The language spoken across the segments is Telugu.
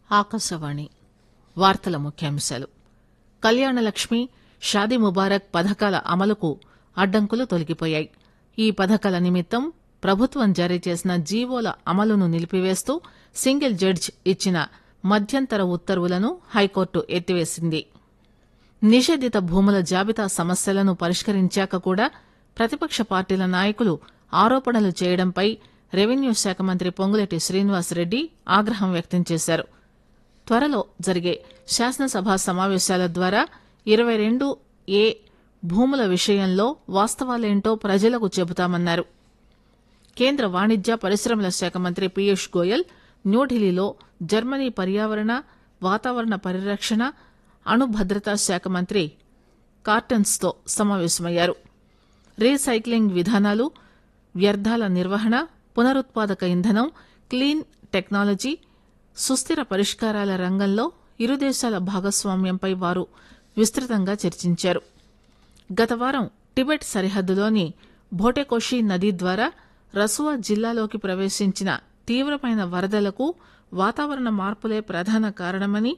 ఆకాశవాణి వార్తల ముఖ్యాంశాలు కళ్యాణలక్ష్మి షాదీ ముబారక్ పథకాల అమలుకు అడ్డంకులు తొలగిపోయాయి ఈ పథకాల నిమిత్తం ప్రభుత్వం జారీ చేసిన జీవోల అమలును నిలిపివేస్తూ సింగిల్ జడ్జి ఇచ్చిన మధ్యంతర ఉత్తర్వులను హైకోర్టు ఎత్తివేసింది నిషేధిత భూముల జాబితా సమస్యలను పరిష్కరించాక కూడా ప్రతిపక్ష పార్టీల నాయకులు ఆరోపణలు చేయడంపై రెవెన్యూ శాఖ మంత్రి పొంగులేటి శ్రీనివాసరెడ్డి ఆగ్రహం వ్యక్తం చేశారు త్వరలో జరిగే శాసనసభ సమావేశాల ద్వారా ఇరవై రెండు ఏ భూముల విషయంలో వాస్తవాలేంటో ప్రజలకు చెబుతామన్నారు కేంద్ర వాణిజ్య పరిశ్రమల శాఖ మంత్రి పీయూష్ గోయల్ న్యూఢిల్లీలో జర్మనీ పర్యావరణ వాతావరణ పరిరక్షణ అణు భద్రతా శాఖ మంత్రి కార్టన్స్తో సమావేశమయ్యారు రీసైక్లింగ్ విధానాలు వ్యర్థాల నిర్వహణ పునరుత్పాదక ఇంధనం క్లీన్ టెక్నాలజీ సుస్థిర పరిష్కారాల రంగంలో ఇరు దేశాల భాగస్వామ్యంపై వారు విస్తృతంగా చర్చించారు గత వారం టిబెట్ సరిహద్దులోని భోటెకోషి నది ద్వారా రసువా జిల్లాలోకి ప్రవేశించిన తీవ్రమైన వరదలకు వాతావరణ మార్పులే ప్రధాన కారణమని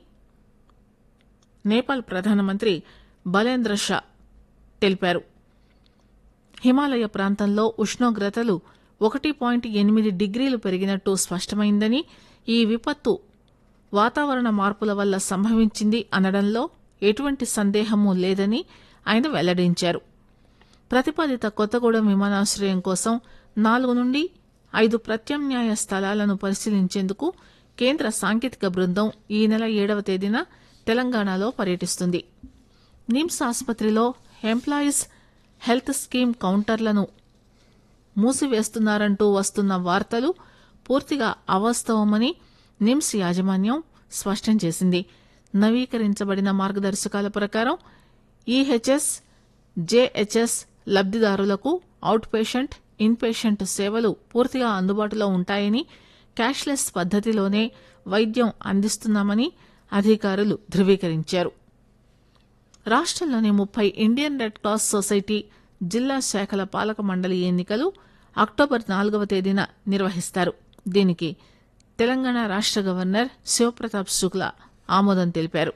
నేపాల్ ప్రధానమంత్రి బలేంద్ర షా తెలిపారు హిమాలయ ప్రాంతంలో ఉష్ణోగ్రతలు ఒకటి పాయింట్ ఎనిమిది డిగ్రీలు పెరిగినట్టు స్పష్టమైందని ఈ విపత్తు వాతావరణ మార్పుల వల్ల సంభవించింది అనడంలో ఎటువంటి సందేహమూ లేదని ఆయన వెల్లడించారు ప్రతిపాదిత కొత్తగూడెం విమానాశ్రయం కోసం నాలుగు నుండి ఐదు ప్రత్యామ్నాయ స్థలాలను పరిశీలించేందుకు కేంద్ర సాంకేతిక బృందం ఈ నెల ఏడవ తేదీన తెలంగాణలో పర్యటిస్తుంది నిమ్స్ ఆసుపత్రిలో ఎంప్లాయీస్ హెల్త్ స్కీమ్ కౌంటర్లను మూసివేస్తున్నారంటూ వస్తున్న వార్తలు పూర్తిగా అవాస్తవమని నిమ్స్ యాజమాన్యం స్పష్టం చేసింది నవీకరించబడిన మార్గదర్శకాల ప్రకారం ఈహెచ్ఎస్ జేహెచ్ఎస్ లబ్దిదారులకు అవుట్ పేషెంట్ ఇన్ పేషెంట్ సేవలు పూర్తిగా అందుబాటులో ఉంటాయని క్యాష్లెస్ పద్దతిలోనే వైద్యం అందిస్తున్నామని అధికారులు ధృవీకరించారు రాష్టంలోని ముప్పై ఇండియన్ రెడ్ క్రాస్ సొసైటీ జిల్లా శాఖల పాలక మండలి ఎన్నికలు అక్టోబర్ నాలుగవ తేదీన నిర్వహిస్తారు దీనికి తెలంగాణ రాష్ట గవర్నర్ శివప్రతాప్ శుక్లా ఆమోదం తెలిపారు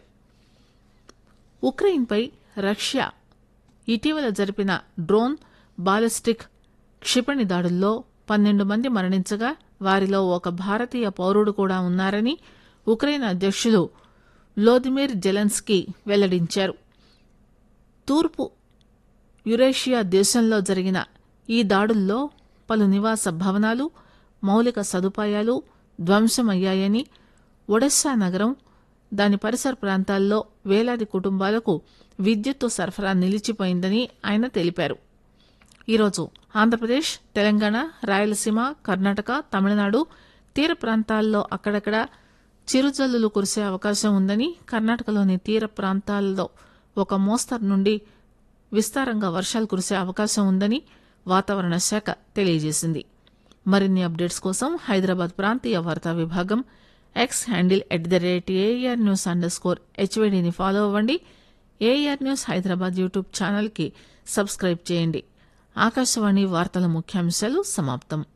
ఉక్రెయిన్పై రష్యా ఇటీవల జరిపిన డ్రోన్ బాలిస్టిక్ క్షిపణి దాడుల్లో పన్నెండు మంది మరణించగా వారిలో ఒక భారతీయ పౌరుడు కూడా ఉన్నారని ఉక్రెయిన్ అధ్యక్షులు వ్లోదిమిర్ జెలెన్స్కీ వెల్లడించారు తూర్పు యురేషియా దేశంలో జరిగిన ఈ దాడుల్లో పలు నివాస భవనాలు మౌలిక సదుపాయాలు ధ్వంసమయ్యాయని ఒడెస్సా నగరం దాని పరిసర ప్రాంతాల్లో వేలాది కుటుంబాలకు విద్యుత్తు సరఫరా నిలిచిపోయిందని ఆయన తెలిపారు ఈరోజు ఆంధ్రప్రదేశ్ తెలంగాణ రాయలసీమ కర్ణాటక తమిళనాడు తీర ప్రాంతాల్లో అక్కడక్కడ చిరుజల్లులు కురిసే అవకాశం ఉందని కర్ణాటకలోని తీర ప్రాంతాల్లో ఒక మోస్తరు నుండి విస్తారంగా వర్షాలు కురిసే అవకాశం ఉందని వాతావరణ శాఖ తెలియజేసింది మరిన్ని అప్డేట్స్ కోసం హైదరాబాద్ ప్రాంతీయ వార్తా విభాగం X handle at the rate AR news underscore హెచ్వైడిని ఫాలో అవ్వండి ఏఆర్ న్యూస్ హైదరాబాద్ యూట్యూబ్ ఛానల్కి సబ్స్క్రైబ్ చేయండి ఆకాశవాణి వార్తల ముఖ్యాంశాలు సమాప్తం